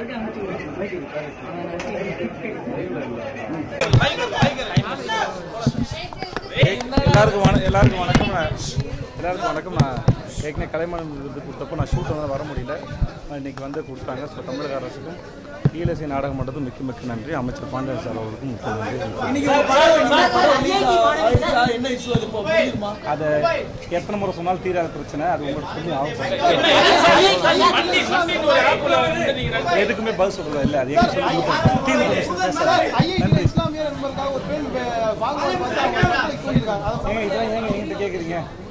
எல்லாருக்கும் வண எல்லாருக்கும் வணக்கம் நான் எல்லாருக்கும் வணக்கம் நான் ஏற்கனவே கலைமணம் விருது கொடுத்தப்போ நான் ஷூட் வந்து வர முடியல நான் இன்னைக்கு வந்து கொடுத்தாங்க ஸோ தமிழக அரசுக்கும் ஈழசை நாடகம் மன்றத்துக்கும் மிக்க மிக்க நன்றி அமைச்சர் பாண்டியன் சார் அவர்களுக்கும் மிக்க நன்றி என்ன இஷ்யூ அது இப்போ புரியுமா அதை எத்தனை முறை சொன்னாலும் தீராத பிரச்சனை அது உங்களுக்கு சொல்லி ஆகும் எதுக்குமே பதில் சொல்றது இல்லை அது எங்க சொல்லி தீர்ந்து போச்சு. பேசாத. நன்றி இஸ்லாமிய நண்பருக்காக ஒரு பெண் வாங்குவாங்க ஏங்க இதெல்லாம் ஏங்க என்கிட்ட கேட்குறீங்க